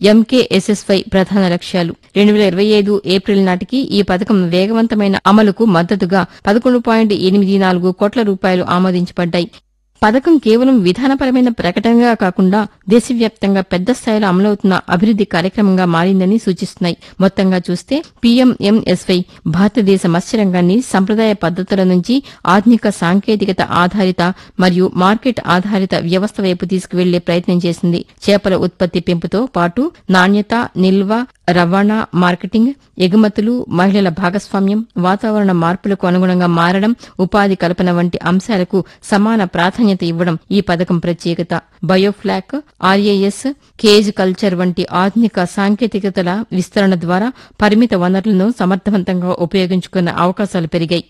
MKSSY ప్రధాన లక్ష్యాలు రెండు వేల ఇరవై ఐదు ఏప్రిల్ నాటికి ఈ పథకం వేగవంతమైన అమలుకు మద్దతుగా పదకొండు పాయింట్ ఎనిమిది నాలుగు కోట్ల రూపాయలు ఆమోదించబడ్డాయి పథకం కేవలం విధానపరమైన ప్రకటనగా కాకుండా దేశవ్యాప్తంగా పెద్ద స్థాయిలో అమలవుతున్న అభివృద్ది కార్యక్రమంగా మారిందని సూచిస్తున్నాయి మొత్తంగా చూస్తే పీఎంఎంఎస్వై భారతదేశ మత్స్యరంగాన్ని సంప్రదాయ పద్దతుల నుంచి ఆధునిక సాంకేతికత ఆధారిత మరియు మార్కెట్ ఆధారిత వ్యవస్థ వైపు తీసుకువెళ్లే ప్రయత్నం చేసింది చేపల ఉత్పత్తి పెంపుతో పాటు నాణ్యత నిల్వ రవాణా మార్కెటింగ్ ఎగుమతులు మహిళల భాగస్వామ్యం వాతావరణ మార్పులకు అనుగుణంగా మారడం ఉపాధి కల్పన వంటి అంశాలకు సమాన ప్రాధాన్యత ఇవ్వడం ఈ పథకం ప్రత్యేకత బయోఫ్లాక్ ఆర్ఏఎస్ కేజ్ కల్చర్ వంటి ఆధునిక సాంకేతికతల విస్తరణ ద్వారా పరిమిత వనరులను సమర్థవంతంగా ఉపయోగించుకున్న అవకాశాలు పెరిగాయి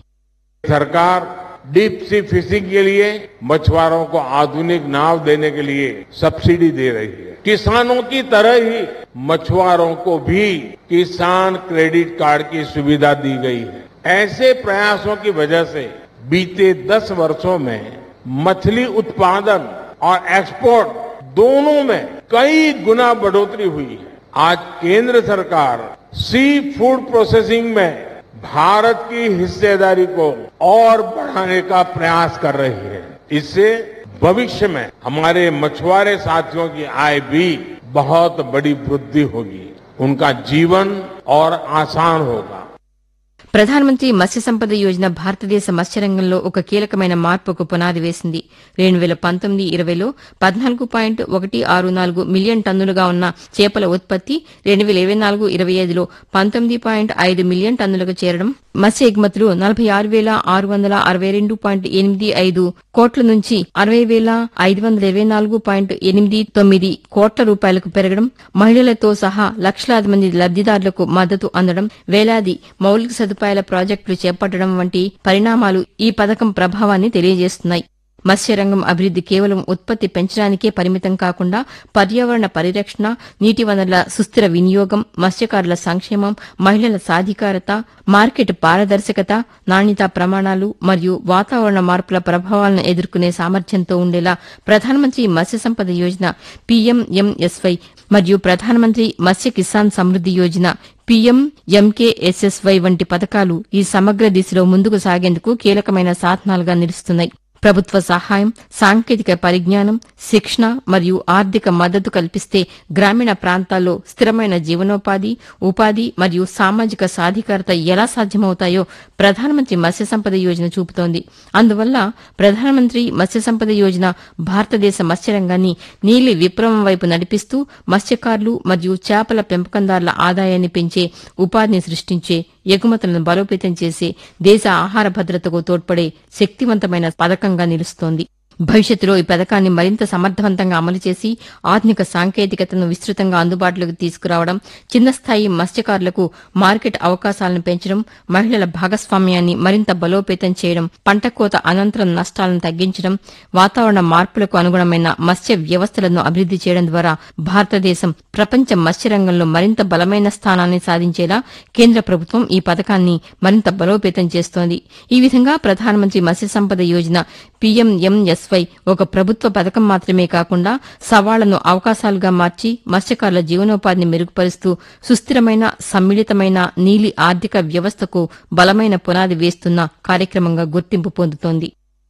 सरकार डीप सी फिशिंग के लिए मछुआरों को आधुनिक नाव देने के लिए सब्सिडी दे रही है किसानों की तरह ही मछुआरों को भी किसान क्रेडिट कार्ड की सुविधा दी गई है ऐसे प्रयासों की वजह से बीते दस वर्षों में मछली उत्पादन और एक्सपोर्ट दोनों में कई गुना बढ़ोतरी हुई है आज केंद्र सरकार सी फूड प्रोसेसिंग में भारत की हिस्सेदारी को और बढ़ाने का प्रयास कर रही है इससे भविष्य में हमारे मछुआरे साथियों की आय भी बहुत बड़ी वृद्धि होगी उनका जीवन और आसान होगा ప్రధానమంత్రి మత్స్య సంపద యోజన భారతదేశ మత్స్యరంగంలో ఒక కీలకమైన మార్పుకు పునాది వేసింది రెండు వేల పంతొమ్మిది ఇరవైలో పద్నాలుగు పాయింట్ ఒకటి ఆరు నాలుగు మిలియన్ టన్నులుగా ఉన్న చేపల ఉత్పత్తి రెండు వేల ఇరవై నాలుగు ఇరవై ఐదులో పంతొమ్మిది పాయింట్ ఐదు మిలియన్ టన్నులకు చేరడం మత్స్య ఎగుమతులు నలభై ఆరు వేల ఆరు వందల అరవై రెండు పాయింట్ ఎనిమిది ఐదు కోట్ల నుంచి అరవై వేల ఐదు వందల ఇరవై నాలుగు పాయింట్ ఎనిమిది తొమ్మిది కోట్ల రూపాయలకు పెరగడం మహిళలతో సహా లక్షలాది మంది లబ్దిదారులకు మద్దతు అందడం వేలాది మౌలిక సదుపాయాల ప్రాజెక్టులు చేపట్టడం వంటి పరిణామాలు ఈ పథకం ప్రభావాన్ని తెలియజేస్తున్నాయి మత్స్యరంగం అభివృద్ది కేవలం ఉత్పత్తి పెంచడానికే పరిమితం కాకుండా పర్యావరణ పరిరక్షణ నీటి వనరుల సుస్థిర వినియోగం మత్స్యకారుల సంక్షేమం మహిళల సాధికారత మార్కెట్ పారదర్శకత నాణ్యతా ప్రమాణాలు మరియు వాతావరణ మార్పుల ప్రభావాలను ఎదుర్కొనే సామర్థ్యంతో ఉండేలా ప్రధానమంత్రి మత్స్య సంపద యోజన పీఎంఎంఎస్వై మరియు ప్రధానమంత్రి మత్స్య కిసాన్ సమృద్ది యోజన పీఎం ఎంకేఎస్ఎస్వై వంటి పథకాలు ఈ సమగ్ర దిశలో ముందుకు సాగేందుకు కీలకమైన సాధనాలుగా నిలుస్తున్నాయి ప్రభుత్వ సహాయం సాంకేతిక పరిజ్ఞానం శిక్షణ మరియు ఆర్థిక మద్దతు కల్పిస్తే గ్రామీణ ప్రాంతాల్లో స్థిరమైన జీవనోపాధి ఉపాధి మరియు సామాజిక సాధికారత ఎలా సాధ్యమవుతాయో ప్రధానమంత్రి మత్స్య సంపద యోజన చూపుతోంది అందువల్ల ప్రధానమంత్రి మత్స్య సంపద యోజన భారతదేశ మత్స్యరంగాన్ని నీలి విప్లవం వైపు నడిపిస్తూ మత్స్యకారులు మరియు చేపల పెంపకందారుల ఆదాయాన్ని పెంచే ఉపాధిని సృష్టించే ఎగుమతులను బలోపేతం చేసే దేశ ఆహార భద్రతకు తోడ్పడే శక్తివంతమైన పథకంగా నిలుస్తోంది భవిష్యత్తులో ఈ పథకాన్ని మరింత సమర్థవంతంగా అమలు చేసి ఆధునిక సాంకేతికతను విస్తృతంగా అందుబాటులోకి తీసుకురావడం చిన్న స్థాయి మత్స్యకారులకు మార్కెట్ అవకాశాలను పెంచడం మహిళల భాగస్వామ్యాన్ని మరింత బలోపేతం చేయడం పంట కోత అనంతరం నష్టాలను తగ్గించడం వాతావరణ మార్పులకు అనుగుణమైన మత్స్య వ్యవస్థలను అభివృద్ది చేయడం ద్వారా భారతదేశం ప్రపంచ మత్స్యరంగంలో మరింత బలమైన స్థానాన్ని సాధించేలా కేంద్ర ప్రభుత్వం ఈ పథకాన్ని మరింత బలోపేతం చేస్తోంది ఈ విధంగా ప్రధానమంత్రి మత్స్య సంపద యోజన పీఎంఎంఎస్వై ఒక ప్రభుత్వ పథకం మాత్రమే కాకుండా సవాళ్లను అవకాశాలుగా మార్చి మత్స్యకారుల జీవనోపాధిని మెరుగుపరుస్తూ సుస్థిరమైన సమ్మిళితమైన నీలి ఆర్థిక వ్యవస్థకు బలమైన పునాది వేస్తున్న కార్యక్రమంగా గుర్తింపు పొందుతోంది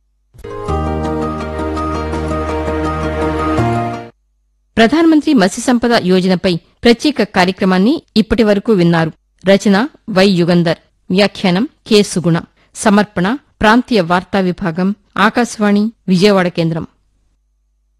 ప్రధానమంత్రి మత్స్య సంపద యోజనపై ప్రత్యేక కార్యక్రమాన్ని ఇప్పటి వరకు విన్నారు రచన వై యుగంధర్ వ్యాఖ్యానం కె సుగుణ సమర్పణ ప్రాంతీయ వార్తా విభాగం ఆకాశవాణి విజయవాడ కేంద్రం